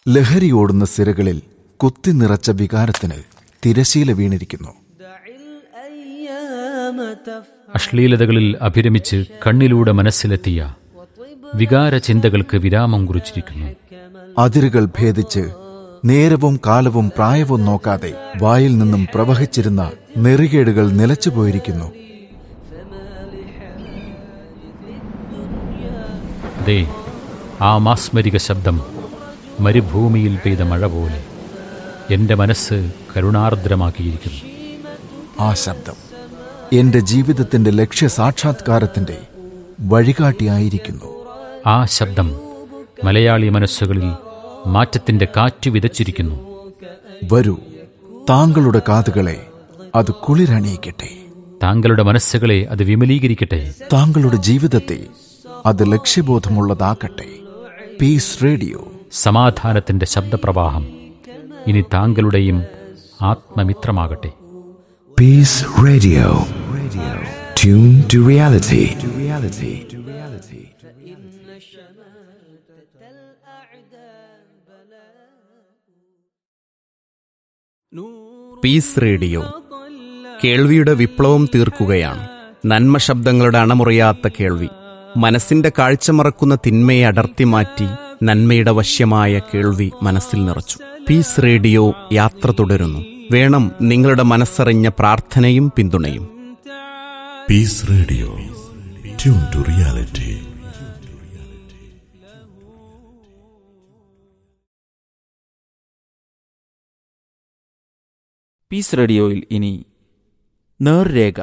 ലഹരിയോടുന്ന സിരകളിൽ കുത്തിനിറച്ച വികാരത്തിന് തിരശീല വീണിരിക്കുന്നു അശ്ലീലതകളിൽ അഭിരമിച്ച് കണ്ണിലൂടെ മനസ്സിലെത്തിയ വികാര ചിന്തകൾക്ക് വിരാമം കുറിച്ചിരിക്കുന്നു അതിരുകൾ ഭേദിച്ച് നേരവും കാലവും പ്രായവും നോക്കാതെ വായിൽ നിന്നും പ്രവഹിച്ചിരുന്ന നെറികേടുകൾ നിലച്ചുപോയിരിക്കുന്നു അതെ ആ മാസ്മരിക ശബ്ദം മരുഭൂമിയിൽ പെയ്ത മഴ പോലെ എൻ്റെ മനസ്സ് കരുണാർദ്രമാക്കിയിരിക്കുന്നു ആ ശബ്ദം എന്റെ ജീവിതത്തിന്റെ ലക്ഷ്യ സാക്ഷാത്കാരത്തിന്റെ വഴികാട്ടിയായിരിക്കുന്നു ആ ശബ്ദം മലയാളി മനസ്സുകളിൽ മാറ്റത്തിൻ്റെ കാറ്റ് വിതച്ചിരിക്കുന്നു വരൂ താങ്കളുടെ കാതുകളെ അത് കുളിരണിയിക്കട്ടെ താങ്കളുടെ മനസ്സുകളെ അത് വിമലീകരിക്കട്ടെ താങ്കളുടെ ജീവിതത്തെ അത് ലക്ഷ്യബോധമുള്ളതാക്കട്ടെ പീസ് റേഡിയോ സമാധാനത്തിൻ്റെ ശബ്ദപ്രവാഹം ഇനി താങ്കളുടെയും ആത്മമിത്രമാകട്ടെ Peace Radio. Radio. Tune to reality. To reality. To reality. Peace radio കേൾവിയുടെ വിപ്ലവം തീർക്കുകയാണ് നന്മ ശബ്ദങ്ങളുടെ അണമുറിയാത്ത കേൾവി മനസ്സിന്റെ കാഴ്ച മറക്കുന്ന തിന്മയെ അടർത്തി മാറ്റി നന്മയുടെ വശ്യമായ കേൾവി മനസ്സിൽ നിറച്ചു പീസ് റേഡിയോ യാത്ര തുടരുന്നു വേണം നിങ്ങളുടെ മനസ്സറിഞ്ഞ പ്രാർത്ഥനയും പിന്തുണയും Peace Radio. Tune to reality. Peace റേഡിയോയിൽ ഇനി നേർരേഖ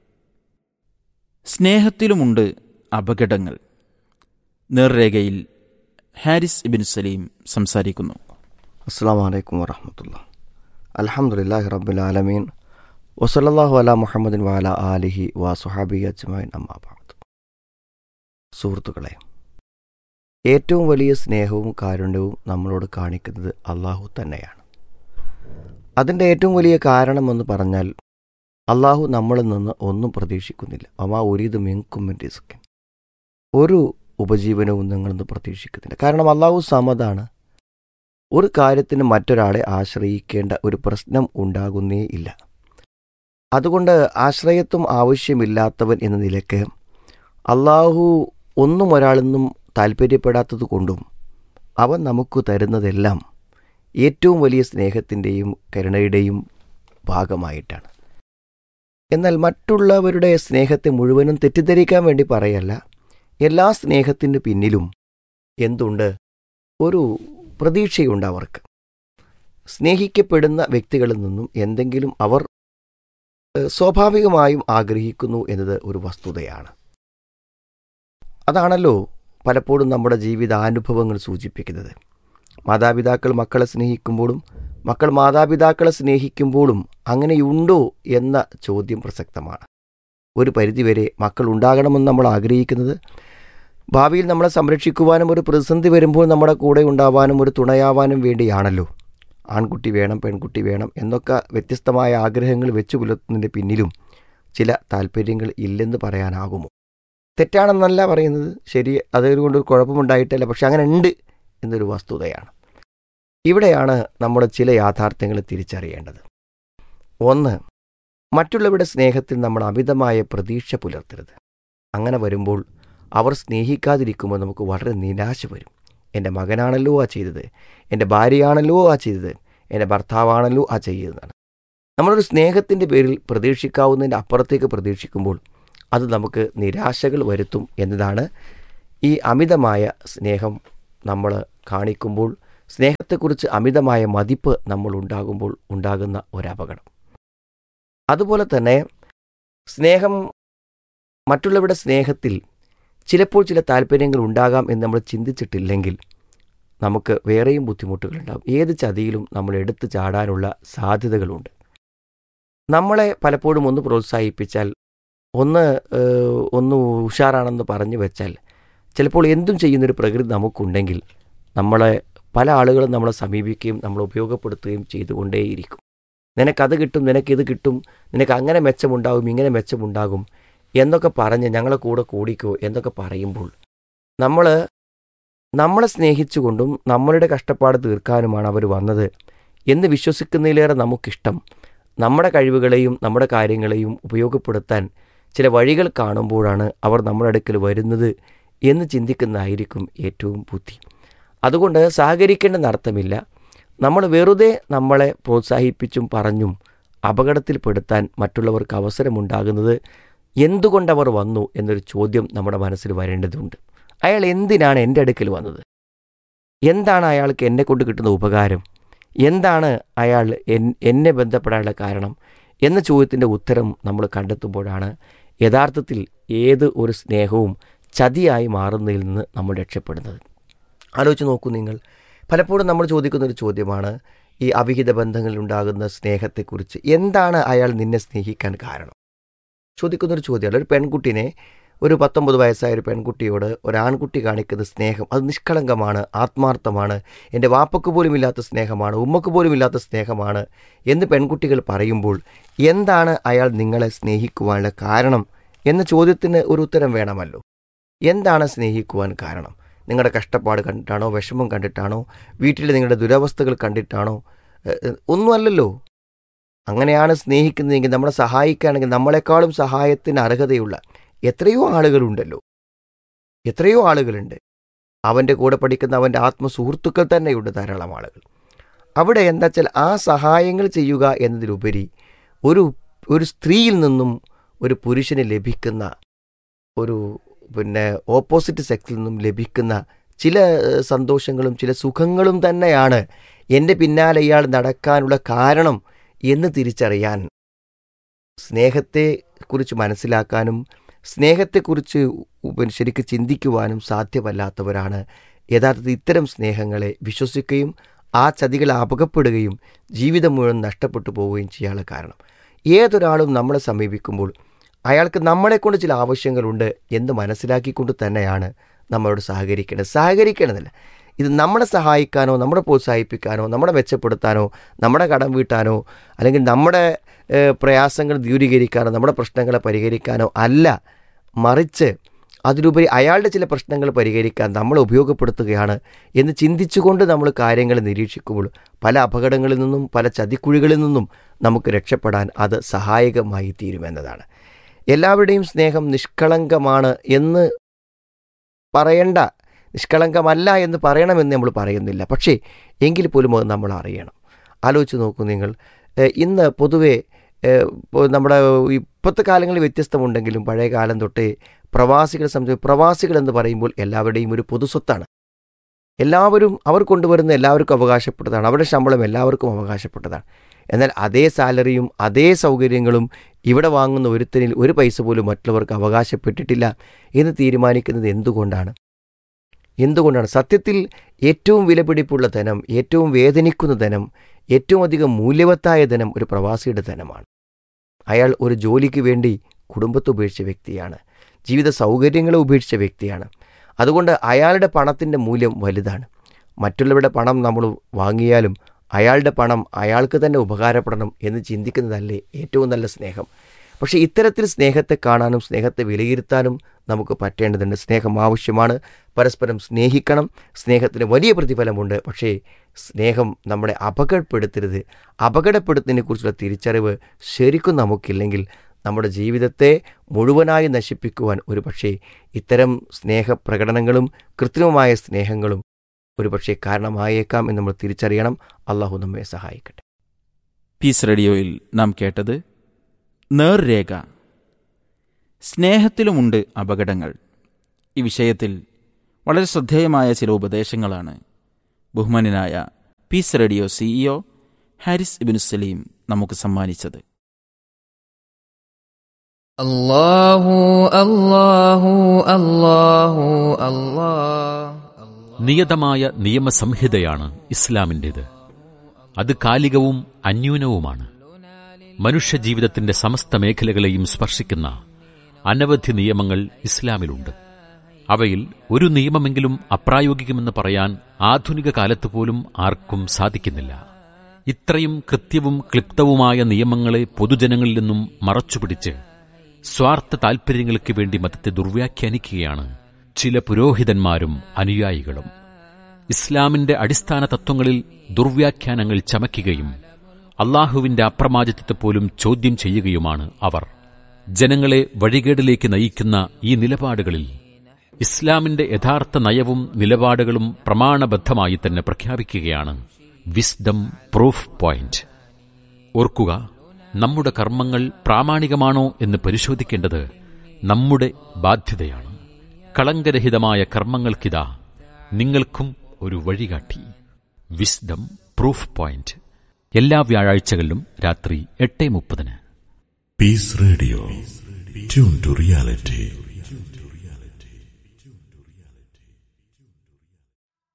സ്നേഹത്തിലുമുണ്ട് അപകടങ്ങൾ നേർരേഖയിൽ ഹാരിസ് ഇബിൻ സലീം സംസാരിക്കുന്നു അസ്സാം വലൈക്കും വറഹമത്തുള്ള അലഹമുല്ലാഹി റബ്ബുൽ ആലമീൻ വസല്ലാഹു അല മുഹമ്മദിൻ വാല ആലിഹി വാ സുഹാബി അജ്മൈൻ അമ്മാബാദ് സുഹൃത്തുക്കളെ ഏറ്റവും വലിയ സ്നേഹവും കാരുണ്യവും നമ്മളോട് കാണിക്കുന്നത് അള്ളാഹു തന്നെയാണ് അതിൻ്റെ ഏറ്റവും വലിയ കാരണമെന്ന് പറഞ്ഞാൽ അള്ളാഹു നമ്മളിൽ നിന്ന് ഒന്നും പ്രതീക്ഷിക്കുന്നില്ല അമാ ഒരീത് മിങ്കും റിസ്കൻ ഒരു ഉപജീവനവും നിങ്ങളൊന്ന് പ്രതീക്ഷിക്കുന്നില്ല കാരണം അള്ളാഹു സമതാണ് ഒരു കാര്യത്തിന് മറ്റൊരാളെ ആശ്രയിക്കേണ്ട ഒരു പ്രശ്നം ഉണ്ടാകുന്നേ ഇല്ല അതുകൊണ്ട് ആശ്രയത്വം ആവശ്യമില്ലാത്തവൻ എന്ന നിലയ്ക്ക് അള്ളാഹു ഒന്നും ഒരാളിൽ നിന്നും താല്പര്യപ്പെടാത്തത് കൊണ്ടും അവൻ നമുക്ക് തരുന്നതെല്ലാം ഏറ്റവും വലിയ സ്നേഹത്തിൻ്റെയും കരുണയുടെയും ഭാഗമായിട്ടാണ് എന്നാൽ മറ്റുള്ളവരുടെ സ്നേഹത്തെ മുഴുവനും തെറ്റിദ്ധരിക്കാൻ വേണ്ടി പറയല്ല എല്ലാ സ്നേഹത്തിൻ്റെ പിന്നിലും എന്തുണ്ട് ഒരു പ്രതീക്ഷയുണ്ട് അവർക്ക് സ്നേഹിക്കപ്പെടുന്ന വ്യക്തികളിൽ നിന്നും എന്തെങ്കിലും അവർ ഏഹ്, സ്വാഭാവികമായും ആഗ്രഹിക്കുന്നു എന്നത് ഒരു വസ്തുതയാണ് അതാണല്ലോ പലപ്പോഴും നമ്മുടെ ജീവിതാനുഭവങ്ങൾ സൂചിപ്പിക്കുന്നത് മാതാപിതാക്കൾ മക്കളെ സ്നേഹിക്കുമ്പോഴും മക്കൾ മാതാപിതാക്കളെ സ്നേഹിക്കുമ്പോഴും അങ്ങനെയുണ്ടോ എന്ന ചോദ്യം പ്രസക്തമാണ് ഒരു പരിധിവരെ മക്കൾ ഉണ്ടാകണമെന്ന് നമ്മൾ ആഗ്രഹിക്കുന്നത് ഭാവിയിൽ നമ്മളെ സംരക്ഷിക്കുവാനും ഒരു പ്രതിസന്ധി വരുമ്പോൾ നമ്മുടെ കൂടെ ഉണ്ടാവാനും ഒരു തുണയാവാനും വേണ്ടിയാണല്ലോ ആൺകുട്ടി വേണം പെൺകുട്ടി വേണം എന്നൊക്കെ വ്യത്യസ്തമായ ആഗ്രഹങ്ങൾ വെച്ചു പുലർത്തുന്നതിൻ്റെ പിന്നിലും ചില താല്പര്യങ്ങൾ ഇല്ലെന്ന് പറയാനാകുമോ തെറ്റാണെന്നല്ല പറയുന്നത് ശരി അതുകൊണ്ട് ഒരു കുഴപ്പമുണ്ടായിട്ടല്ല പക്ഷെ അങ്ങനെ ഉണ്ട് എന്നൊരു വസ്തുതയാണ് ഇവിടെയാണ് നമ്മൾ ചില യാഥാർത്ഥ്യങ്ങൾ തിരിച്ചറിയേണ്ടത് ഒന്ന് മറ്റുള്ളവരുടെ സ്നേഹത്തിൽ നമ്മൾ അമിതമായ പ്രതീക്ഷ പുലർത്തരുത് അങ്ങനെ വരുമ്പോൾ അവർ സ്നേഹിക്കാതിരിക്കുമ്പോൾ നമുക്ക് വളരെ നിരാശ വരും എൻ്റെ മകനാണല്ലോ ആ ചെയ്തത് എൻ്റെ ഭാര്യയാണല്ലോ ആ ചെയ്തത് എൻ്റെ ഭർത്താവാണല്ലോ ആ ചെയ്തതാണ് നമ്മളൊരു സ്നേഹത്തിൻ്റെ പേരിൽ പ്രതീക്ഷിക്കാവുന്നതിൻ്റെ അപ്പുറത്തേക്ക് പ്രതീക്ഷിക്കുമ്പോൾ അത് നമുക്ക് നിരാശകൾ വരുത്തും എന്നതാണ് ഈ അമിതമായ സ്നേഹം നമ്മൾ കാണിക്കുമ്പോൾ സ്നേഹത്തെക്കുറിച്ച് അമിതമായ മതിപ്പ് നമ്മൾ ഉണ്ടാകുമ്പോൾ ഉണ്ടാകുന്ന ഒരപകടം അതുപോലെ തന്നെ സ്നേഹം മറ്റുള്ളവരുടെ സ്നേഹത്തിൽ ചിലപ്പോൾ ചില താല്പര്യങ്ങൾ ഉണ്ടാകാം എന്ന് നമ്മൾ ചിന്തിച്ചിട്ടില്ലെങ്കിൽ നമുക്ക് വേറെയും ബുദ്ധിമുട്ടുകളുണ്ടാകും ഏത് ചതിയിലും നമ്മൾ എടുത്തു ചാടാനുള്ള സാധ്യതകളുണ്ട് നമ്മളെ പലപ്പോഴും ഒന്ന് പ്രോത്സാഹിപ്പിച്ചാൽ ഒന്ന് ഏഹ്, ഒന്ന് ഉഷാറാണെന്ന് പറഞ്ഞു വെച്ചാൽ ചിലപ്പോൾ എന്തും ചെയ്യുന്നൊരു പ്രകൃതി നമുക്കുണ്ടെങ്കിൽ നമ്മളെ പല ആളുകളും നമ്മളെ സമീപിക്കുകയും നമ്മളെ ഉപയോഗപ്പെടുത്തുകയും ചെയ്തുകൊണ്ടേയിരിക്കും നിനക്കത് കിട്ടും നിനക്കിത് കിട്ടും നിനക്ക് അങ്ങനെ മെച്ചമുണ്ടാകും ഇങ്ങനെ മെച്ചമുണ്ടാകും എന്നൊക്കെ പറഞ്ഞ് ഞങ്ങളെ കൂടെ കൂടിക്കോ എന്നൊക്കെ പറയുമ്പോൾ നമ്മൾ നമ്മളെ സ്നേഹിച്ചുകൊണ്ടും നമ്മളുടെ കഷ്ടപ്പാട് തീർക്കാനുമാണ് അവർ വന്നത് എന്ന് വിശ്വസിക്കുന്നതിലേറെ നമുക്കിഷ്ടം നമ്മുടെ കഴിവുകളെയും നമ്മുടെ കാര്യങ്ങളെയും ഉപയോഗപ്പെടുത്താൻ ചില വഴികൾ കാണുമ്പോഴാണ് അവർ നമ്മുടെ അടുക്കൽ വരുന്നത് എന്ന് ചിന്തിക്കുന്നതായിരിക്കും ഏറ്റവും ബുദ്ധി അതുകൊണ്ട് സഹകരിക്കേണ്ടെന്ന് അർത്ഥമില്ല നമ്മൾ വെറുതെ നമ്മളെ പ്രോത്സാഹിപ്പിച്ചും പറഞ്ഞും അപകടത്തിൽപ്പെടുത്താൻ മറ്റുള്ളവർക്ക് അവസരമുണ്ടാകുന്നത് എന്തുകൊണ്ടവർ വന്നു എന്നൊരു ചോദ്യം നമ്മുടെ മനസ്സിൽ വരേണ്ടതുണ്ട് അയാൾ എന്തിനാണ് എൻ്റെ അടുക്കൽ വന്നത് എന്താണ് അയാൾക്ക് എന്നെ കൊണ്ട് കിട്ടുന്ന ഉപകാരം എന്താണ് അയാൾ എൻ- എന്നെ ബന്ധപ്പെടാനുള്ള കാരണം എന്ന ചോദ്യത്തിൻ്റെ ഉത്തരം നമ്മൾ കണ്ടെത്തുമ്പോഴാണ് യഥാർത്ഥത്തിൽ ഏത് ഒരു സ്നേഹവും ചതിയായി മാറുന്നതിൽ നിന്ന് നമ്മൾ രക്ഷപ്പെടുന്നത് ആലോചിച്ച് നോക്കൂ നിങ്ങൾ പലപ്പോഴും നമ്മൾ ചോദിക്കുന്ന ഒരു ചോദ്യമാണ് ഈ അവിഹിത ബന്ധങ്ങളിൽ ഉണ്ടാകുന്ന സ്നേഹത്തെക്കുറിച്ച് എന്താണ് അയാൾ നിന്നെ സ്നേഹിക്കാൻ കാരണം ചോദിക്കുന്നൊരു ചോദ്യമാണ് ഒരു പെൺകുട്ടിനെ ഒരു പത്തൊമ്പത് വയസ്സായ ഒരു പെൺകുട്ടിയോട് ഒരാൺകുട്ടി കാണിക്കുന്ന സ്നേഹം അത് നിഷ്കളങ്കമാണ് ആത്മാർത്ഥമാണ് എൻ്റെ വാപ്പക്ക് പോലും ഇല്ലാത്ത സ്നേഹമാണ് ഉമ്മക്ക് പോലും ഇല്ലാത്ത സ്നേഹമാണ് എന്ന് പെൺകുട്ടികൾ പറയുമ്പോൾ എന്താണ് അയാൾ നിങ്ങളെ സ്നേഹിക്കുവാനുള്ള കാരണം എന്ന ചോദ്യത്തിന് ഒരു ഉത്തരം വേണമല്ലോ എന്താണ് സ്നേഹിക്കുവാൻ കാരണം നിങ്ങളുടെ കഷ്ടപ്പാട് കണ്ടിട്ടാണോ വിഷമം കണ്ടിട്ടാണോ വീട്ടിലെ നിങ്ങളുടെ ദുരവസ്ഥകൾ കണ്ടിട്ടാണോ എ- എ- ഒന്നുമല്ലല്ലോ അങ്ങനെയാണ് സ്നേഹിക്കുന്നതെങ്കിൽ നമ്മളെ സഹായിക്കുകയാണെങ്കിൽ നമ്മളെക്കാളും സഹായത്തിന് അർഹതയുള്ള എത്രയോ ആളുകളുണ്ടല്ലോ എത്രയോ ആളുകളുണ്ട് അവൻ്റെ കൂടെ പഠിക്കുന്ന അവൻ്റെ ആത്മസുഹൃത്തുക്കൾ തന്നെയുണ്ട് ധാരാളം ആളുകൾ അവിടെ എന്താ വെച്ചാൽ ആ സഹായങ്ങൾ ചെയ്യുക എന്നതിലുപരി ഒരു ഒരു സ്ത്രീയിൽ നിന്നും ഒരു പുരുഷന് ലഭിക്കുന്ന ഒരു പിന്നെ ഓപ്പോസിറ്റ് സെക്സിൽ നിന്നും ലഭിക്കുന്ന ചില ഏഹ്, സന്തോഷങ്ങളും ചില സുഖങ്ങളും തന്നെയാണ് എൻ്റെ പിന്നാലെ ഇയാൾ നടക്കാനുള്ള കാരണം എന്ന് തിരിച്ചറിയാൻ സ്നേഹത്തെക്കുറിച്ച് മനസ്സിലാക്കാനും സ്നേഹത്തെക്കുറിച്ച് ഉ- പിന്നെ ശരിക്ക് ചിന്തിക്കുവാനും സാധ്യമല്ലാത്തവരാണ് യഥാർത്ഥത്തിൽ ഇത്തരം സ്നേഹങ്ങളെ വിശ്വസിക്കുകയും ആ ചതികളെ അപകപ്പെടുകയും ജീവിതം മുഴുവൻ നഷ്ടപ്പെട്ടു പോവുകയും ചെയ്യാനുള്ള കാരണം ഏതൊരാളും നമ്മളെ സമീപിക്കുമ്പോൾ അയാൾക്ക് നമ്മളെക്കൊണ്ട് ചില ആവശ്യങ്ങളുണ്ട് എന്ന് മനസ്സിലാക്കിക്കൊണ്ട് തന്നെയാണ് നമ്മളോട് സഹകരിക്കേണ്ടത് സഹകരിക്കണമെന്നില്ല ഇത് നമ്മളെ സഹായിക്കാനോ നമ്മളെ പ്രോത്സാഹിപ്പിക്കാനോ നമ്മളെ മെച്ചപ്പെടുത്താനോ നമ്മുടെ കടം വീട്ടാനോ അല്ലെങ്കിൽ നമ്മുടെ ഏഹ്, പ്രയാസങ്ങൾ ദൂരീകരിക്കാനോ നമ്മുടെ പ്രശ്നങ്ങളെ പരിഹരിക്കാനോ അല്ല മറിച്ച് അതിലുപരി അയാളുടെ ചില പ്രശ്നങ്ങൾ പരിഹരിക്കാൻ നമ്മൾ ഉപയോഗപ്പെടുത്തുകയാണ് എന്ന് ചിന്തിച്ചുകൊണ്ട് നമ്മൾ കാര്യങ്ങൾ നിരീക്ഷിക്കുമ്പോൾ പല അപകടങ്ങളിൽ നിന്നും പല ചതിക്കുഴികളിൽ നിന്നും നമുക്ക് രക്ഷപ്പെടാൻ അത് സഹായകമായി തീരുമെന്നതാണ് എല്ലാവരുടെയും സ്നേഹം നിഷ്കളങ്കമാണ് എന്ന് പറയണ്ട നിഷ്കളങ്കമല്ല എന്ന് പറയണമെന്ന് നമ്മൾ പറയുന്നില്ല പക്ഷേ എങ്കിൽ പോലും അത് നമ്മൾ അറിയണം ആലോചിച്ച് നോക്കൂ നിങ്ങൾ ഏഹ് ഇന്ന് പൊതുവേ ഏഹ് ഇപ്പോൾ നമ്മുടെ ഇപ്പോഴത്തെ കാലങ്ങളിൽ വ്യത്യസ്തമുണ്ടെങ്കിലും പഴയ കാലം തൊട്ടേ പ്രവാസികളെ സംബന്ധിച്ച് പ്രവാസികൾ എന്ന് പറയുമ്പോൾ എല്ലാവരുടെയും ഒരു പൊതുസ്വത്താണ് എല്ലാവരും അവർ കൊണ്ടുവരുന്ന എല്ലാവർക്കും അവകാശപ്പെട്ടതാണ് അവരുടെ ശമ്പളം എല്ലാവർക്കും അവകാശപ്പെട്ടതാണ് എന്നാൽ അതേ സാലറിയും അതേ സൗകര്യങ്ങളും ഇവിടെ വാങ്ങുന്ന ഒരുത്തനിൽ ഒരു പൈസ പോലും മറ്റുള്ളവർക്ക് അവകാശപ്പെട്ടിട്ടില്ല എന്ന് തീരുമാനിക്കുന്നത് എന്തുകൊണ്ടാണ് എന്തുകൊണ്ടാണ് സത്യത്തിൽ ഏറ്റവും വിലപിടിപ്പുള്ള ധനം ഏറ്റവും വേദനിക്കുന്ന ധനം ഏറ്റവും അധികം മൂല്യവത്തായ ധനം ഒരു പ്രവാസിയുടെ ധനമാണ് അയാൾ ഒരു ജോലിക്ക് വേണ്ടി കുടുംബത്തെ ഉപേക്ഷിച്ച വ്യക്തിയാണ് ജീവിത സൗകര്യങ്ങളെ ഉപേക്ഷിച്ച വ്യക്തിയാണ് അതുകൊണ്ട് അയാളുടെ പണത്തിൻ്റെ മൂല്യം വലുതാണ് മറ്റുള്ളവരുടെ പണം നമ്മൾ വാങ്ങിയാലും അയാളുടെ പണം അയാൾക്ക് തന്നെ ഉപകാരപ്പെടണം എന്ന് ചിന്തിക്കുന്നതല്ലേ ഏറ്റവും നല്ല സ്നേഹം പക്ഷേ ഇത്തരത്തിൽ സ്നേഹത്തെ കാണാനും സ്നേഹത്തെ വിലയിരുത്താനും നമുക്ക് പറ്റേണ്ടതുണ്ട് സ്നേഹം ആവശ്യമാണ് പരസ്പരം സ്നേഹിക്കണം സ്നേഹത്തിന് വലിയ പ്രതിഫലമുണ്ട് പക്ഷേ സ്നേഹം നമ്മളെ അപകടപ്പെടുത്തരുത് അപകടപ്പെടുത്തുന്നതിനെക്കുറിച്ചുള്ള തിരിച്ചറിവ് ശരിക്കും നമുക്കില്ലെങ്കിൽ നമ്മുടെ ജീവിതത്തെ മുഴുവനായി നശിപ്പിക്കുവാൻ ഒരു പക്ഷേ ഇത്തരം സ്നേഹപ്രകടനങ്ങളും കൃത്രിമമായ സ്നേഹങ്ങളും ഒരു പക്ഷേ കാരണമായേക്കാം എന്ന് നമ്മൾ തിരിച്ചറിയണം അള്ളാഹു നമ്മെ സഹായിക്കട്ടെ പീസ് റേഡിയോയിൽ നാം കേട്ടത് നേർരേഖ സ്നേഹത്തിലുമുണ്ട് അപകടങ്ങൾ ഈ വിഷയത്തിൽ വളരെ ശ്രദ്ധേയമായ ചില ഉപദേശങ്ങളാണ് ബഹുമാനായ peace radio CEO Haris Ibnu Saleem നമുക്ക് സമ്മാനിച്ചത് الله الله الله الله നിയതമായ നിയമസംഹിതയാണ് ഇസ്ലാമിൻ്റേത് അത് കാലികവും അന്യൂനവുമാണ് മനുഷ്യജീവിതത്തിന്റെ സമസ്ത മേഖലകളെയും സ്പർശിക്കുന്ന അനവധി നിയമങ്ങൾ ഇസ്ലാമിലുണ്ട് അവയിൽ ഒരു നിയമമെങ്കിലും അപ്രായോഗികമെന്ന് പറയാൻ ആധുനിക കാലത്ത് പോലും ആർക്കും സാധിക്കുന്നില്ല ഇത്രയും കൃത്യവും ക്ലിപ്തവുമായ നിയമങ്ങളെ പൊതുജനങ്ങളിൽ നിന്നും മറച്ചുപിടിച്ച് സ്വാർത്ഥ താൽപര്യങ്ങൾക്ക് വേണ്ടി മതത്തെ ദുർവ്യാഖ്യാനിക്കുകയാണ് ചില പുരോഹിതന്മാരും അനുയായികളും ഇസ്ലാമിന്റെ അടിസ്ഥാന തത്വങ്ങളിൽ ദുർവ്യാഖ്യാനങ്ങൾ ചമയ്ക്കുകയും അള്ളാഹുവിന്റെ അപ്രമാദിത്വത്തെ പോലും ചോദ്യം ചെയ്യുകയുമാണ് അവർ ജനങ്ങളെ വഴികേടിലേക്ക് നയിക്കുന്ന ഈ നിലപാടുകളിൽ ഇസ്ലാമിന്റെ യഥാർത്ഥ നയവും നിലപാടുകളും പ്രമാണബദ്ധമായി തന്നെ പ്രഖ്യാപിക്കുകയാണ് വിസ്ഡം പ്രൂഫ് പോയിന്റ് ഓർക്കുക നമ്മുടെ കർമ്മങ്ങൾ പ്രാമാണികമാണോ എന്ന് പരിശോധിക്കേണ്ടത് നമ്മുടെ ബാധ്യതയാണ് കളങ്കരഹിതമായ കർമ്മങ്ങൾക്കിതാ നിങ്ങൾക്കും ഒരു വഴികാട്ടി വിസ്ഡം പ്രൂഫ് പോയിന്റ് എല്ലാ വ്യാഴാഴ്ചകളിലും രാത്രി എട്ട് മുപ്പതിന് Peace Radio. Tune to reality.